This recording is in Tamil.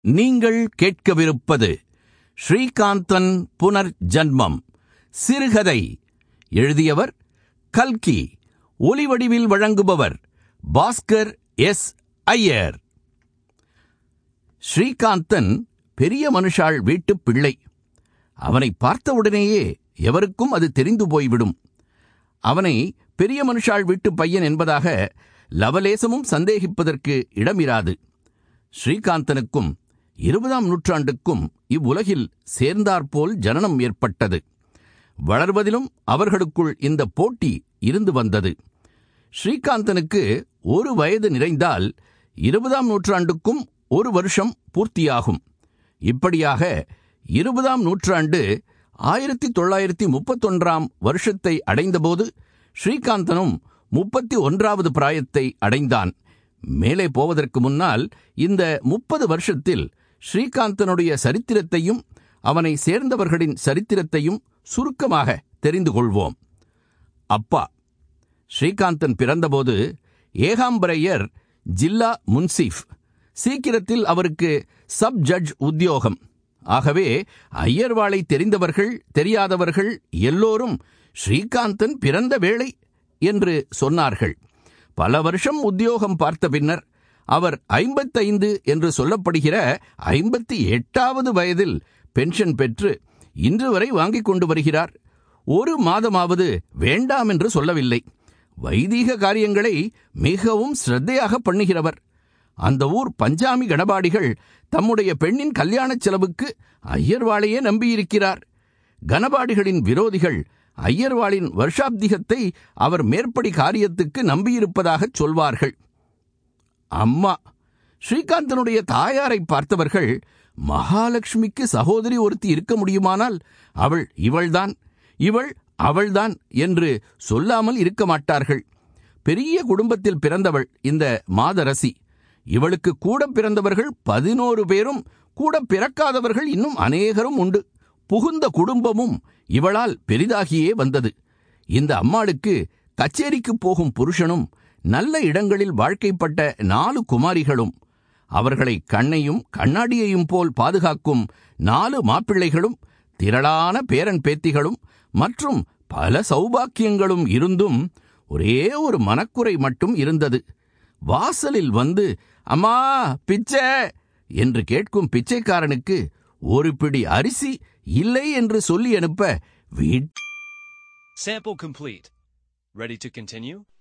நீங்கள் கேட்கவிருப்பது ஸ்ரீகாந்தன் புனர் ஜன்மம் சிறுகதை எழுதியவர் கல்கி ஒலிவடிவில் வழங்குபவர் பாஸ்கர் எஸ் ஐயர் ஸ்ரீகாந்தன் பெரிய மனுஷாள் வீட்டுப் பிள்ளை அவனை பார்த்தவுடனேயே எவருக்கும் அது தெரிந்து போய்விடும் அவனை பெரிய மனுஷாள் வீட்டு பையன் என்பதாக லவலேசமும் சந்தேகிப்பதற்கு இடமிராது ஸ்ரீகாந்தனுக்கும் இருபதாம் நூற்றாண்டுக்கும் இவ்வுலகில் சேர்ந்தாற்போல் ஜனனம் ஏற்பட்டது வளர்வதிலும் அவர்களுக்குள் இந்த போட்டி இருந்து வந்தது ஸ்ரீகாந்தனுக்கு ஒரு வயது நிறைந்தால் இருபதாம் நூற்றாண்டுக்கும் ஒரு வருஷம் பூர்த்தியாகும் இப்படியாக இருபதாம் நூற்றாண்டு ஆயிரத்தி தொள்ளாயிரத்தி முப்பத்தொன்றாம் வருஷத்தை அடைந்தபோது ஸ்ரீகாந்தனும் முப்பத்தி ஒன்றாவது பிராயத்தை அடைந்தான் மேலே போவதற்கு முன்னால் இந்த முப்பது வருஷத்தில் ஸ்ரீகாந்தனுடைய சரித்திரத்தையும் அவனை சேர்ந்தவர்களின் சரித்திரத்தையும் சுருக்கமாக தெரிந்து கொள்வோம் அப்பா ஸ்ரீகாந்தன் பிறந்தபோது ஏகாம்பரையர் ஜில்லா முன்சீஃப் சீக்கிரத்தில் அவருக்கு சப் ஜட்ஜ் உத்தியோகம் ஆகவே ஐயர்வாளை தெரிந்தவர்கள் தெரியாதவர்கள் எல்லோரும் ஸ்ரீகாந்தன் பிறந்த வேளை என்று சொன்னார்கள் பல வருஷம் உத்தியோகம் பார்த்த பின்னர் அவர் ஐம்பத்தைந்து என்று சொல்லப்படுகிற ஐம்பத்தி எட்டாவது வயதில் பென்ஷன் பெற்று இன்று வரை வாங்கிக் கொண்டு வருகிறார் ஒரு மாதமாவது வேண்டாம் என்று சொல்லவில்லை வைதீக காரியங்களை மிகவும் ஸ்ரத்தையாக பண்ணுகிறவர் அந்த ஊர் பஞ்சாமி கணபாடிகள் தம்முடைய பெண்ணின் கல்யாணச் செலவுக்கு ஐயர்வாளையே நம்பியிருக்கிறார் கனபாடிகளின் விரோதிகள் ஐயர்வாளின் வருஷாப்திகத்தை அவர் மேற்படி காரியத்துக்கு நம்பியிருப்பதாகச் சொல்வார்கள் அம்மா ஸ்ரீகாந்தனுடைய தாயாரை பார்த்தவர்கள் மகாலட்சுமிக்கு சகோதரி ஒருத்தி இருக்க முடியுமானால் அவள் இவள்தான் இவள் அவள்தான் என்று சொல்லாமல் இருக்க மாட்டார்கள் பெரிய குடும்பத்தில் பிறந்தவள் இந்த மாதரசி இவளுக்கு கூட பிறந்தவர்கள் பதினோரு பேரும் கூட பிறக்காதவர்கள் இன்னும் அநேகரும் உண்டு புகுந்த குடும்பமும் இவளால் பெரிதாகியே வந்தது இந்த அம்மாளுக்கு கச்சேரிக்கு போகும் புருஷனும் நல்ல இடங்களில் வாழ்க்கைப்பட்ட நாலு குமாரிகளும் அவர்களை கண்ணையும் கண்ணாடியையும் போல் பாதுகாக்கும் நாலு மாப்பிள்ளைகளும் திரளான பேரன் பேத்திகளும் மற்றும் பல சௌபாக்கியங்களும் இருந்தும் ஒரே ஒரு மனக்குறை மட்டும் இருந்தது வாசலில் வந்து அம்மா பிச்சை என்று கேட்கும் பிச்சைக்காரனுக்கு ஒரு பிடி அரிசி இல்லை என்று சொல்லி அனுப்ப வீட் Sample complete. Ready to continue?